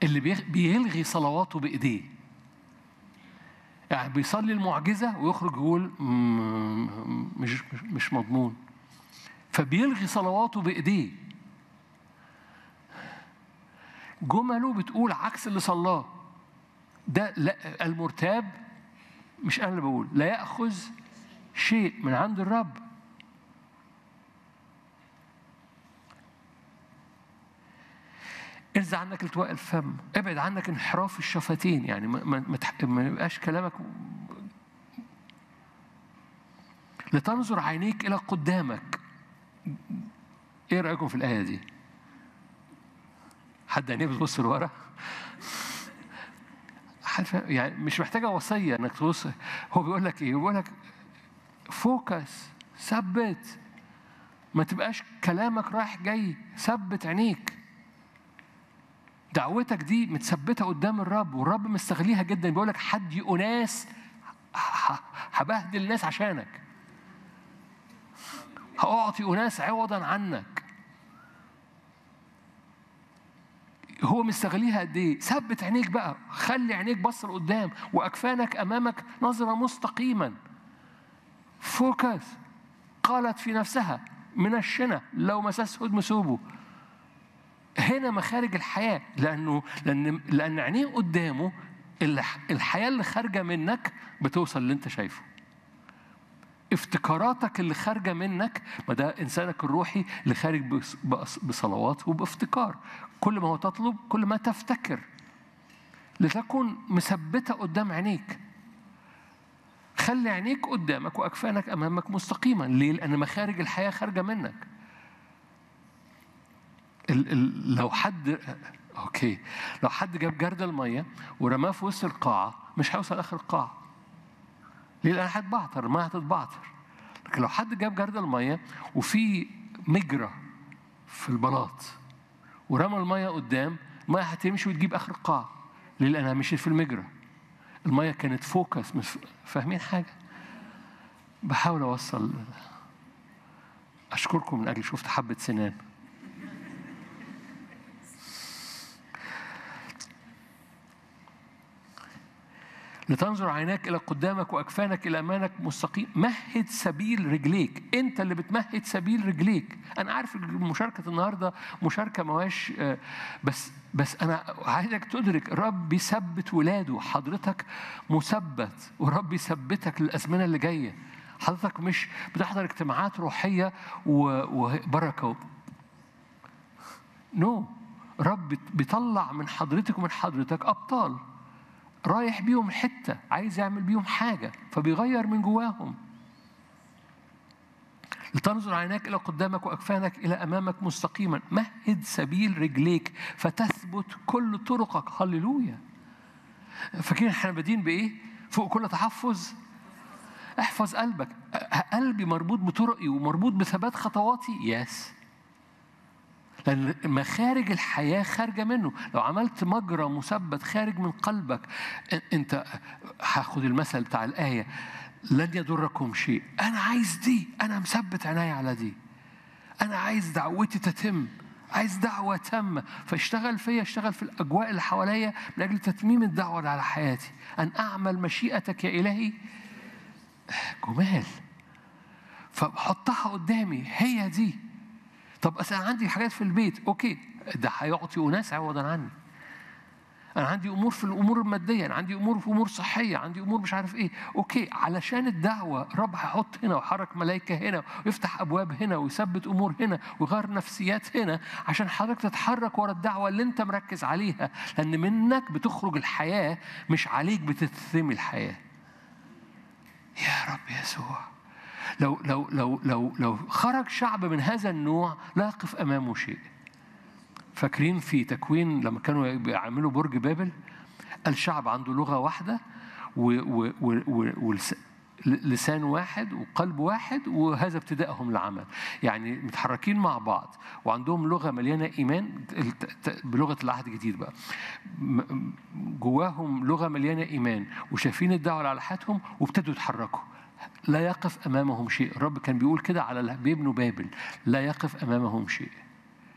اللي بيلغي صلواته بايديه يعني بيصلي المعجزه ويخرج يقول مش مش مضمون فبيلغي صلواته بايديه جمله بتقول عكس اللي صلاه ده لا المرتاب مش انا اللي بقول لا ياخذ شيء من عند الرب ارزع عنك التواء الفم ابعد عنك انحراف الشفتين يعني ما ما يبقاش كلامك لتنظر عينيك الى قدامك ايه رايكم في الايه دي حد عينيه بتبص لورا يعني مش محتاجه وصيه انك تبص هو بيقول لك ايه بيقول لك فوكس ثبت ما تبقاش كلامك رايح جاي ثبت عينيك دعوتك دي متثبته قدام الرب والرب مستغليها جدا بيقول لك حد اناس هبهدل الناس عشانك هأعطي أناس عوضا عنك هو مستغليها قد ايه؟ ثبت عينيك بقى، خلي عينيك بص لقدام واكفانك امامك نظره مستقيما. فوكس قالت في نفسها من الشنة لو مسس هدم ثوبه هنا مخارج الحياة لأنه لأن لأن عينيه قدامه الحياة اللي خارجة منك بتوصل اللي أنت شايفه افتكاراتك اللي خارجة منك ما ده إنسانك الروحي اللي خارج بصلوات وبافتكار كل ما هو تطلب كل ما تفتكر لتكن مثبتة قدام عينيك خلي عينيك قدامك وأكفانك أمامك مستقيما ليه؟ لأن مخارج الحياة خارجة منك ال ال لو حد اوكي لو حد جاب جرد الميه ورماه في وسط القاعه مش هيوصل اخر القاعه ليه لان هتبعتر الميه هتتبعتر لكن لو حد جاب جرد الميه وفي مجرى في البلاط ورمى الميه قدام الميه هتمشي وتجيب اخر القاعه ليه لانها مشيت في المجرى الميه كانت فوكس مش فاهمين حاجه بحاول اوصل اشكركم من اجل شفت حبه سنان لتنظر عيناك الى قدامك واكفانك الى امامك مستقيم مهد سبيل رجليك انت اللي بتمهد سبيل رجليك انا عارف مشاركه النهارده مشاركه مواش بس بس انا عايزك تدرك الرب بيثبت ولاده حضرتك مثبت ورب يثبتك للازمنه اللي جايه حضرتك مش بتحضر اجتماعات روحيه وبركه نو no. رب بيطلع من حضرتك ومن حضرتك ابطال رايح بيهم حتة عايز يعمل بيهم حاجة فبيغير من جواهم لتنظر عيناك إلى قدامك وأكفانك إلى أمامك مستقيما مهد سبيل رجليك فتثبت كل طرقك هللويا فاكرين احنا بادين بإيه؟ فوق كل تحفظ احفظ قلبك قلبي مربوط بطرقي ومربوط بثبات خطواتي يس لأن مخارج الحياة خارجة منه لو عملت مجرى مثبت خارج من قلبك أنت هاخد المثل بتاع الآية لن يضركم شيء أنا عايز دي أنا مثبت عيني على دي أنا عايز دعوتي تتم عايز دعوة تامة فاشتغل فيا اشتغل في الأجواء اللي حواليا من أجل تتميم الدعوة اللي على حياتي أن أعمل مشيئتك يا إلهي جمال فحطها قدامي هي دي طب أصل أنا عندي حاجات في البيت أوكي ده هيعطي أناس عوضا عني أنا عندي أمور في الأمور المادية أنا عندي أمور في أمور صحية عندي أمور مش عارف إيه أوكي علشان الدعوة رب هيحط هنا ويحرك ملائكة هنا ويفتح أبواب هنا ويثبت أمور هنا ويغير نفسيات هنا عشان حضرتك تتحرك ورا الدعوة اللي أنت مركز عليها لأن منك بتخرج الحياة مش عليك بتتثمي الحياة يا رب يسوع لو لو لو لو لو خرج شعب من هذا النوع لا يقف امامه شيء. فاكرين في تكوين لما كانوا بيعملوا برج بابل الشعب عنده لغه واحده ولسان واحد وقلب واحد وهذا ابتدائهم للعمل يعني متحركين مع بعض وعندهم لغه مليانه ايمان بلغه العهد الجديد بقى جواهم لغه مليانه ايمان وشايفين الدعوه اللي على حياتهم وابتدوا يتحركوا لا يقف امامهم شيء الرب كان بيقول كده على بيبنوا بابل لا يقف امامهم شيء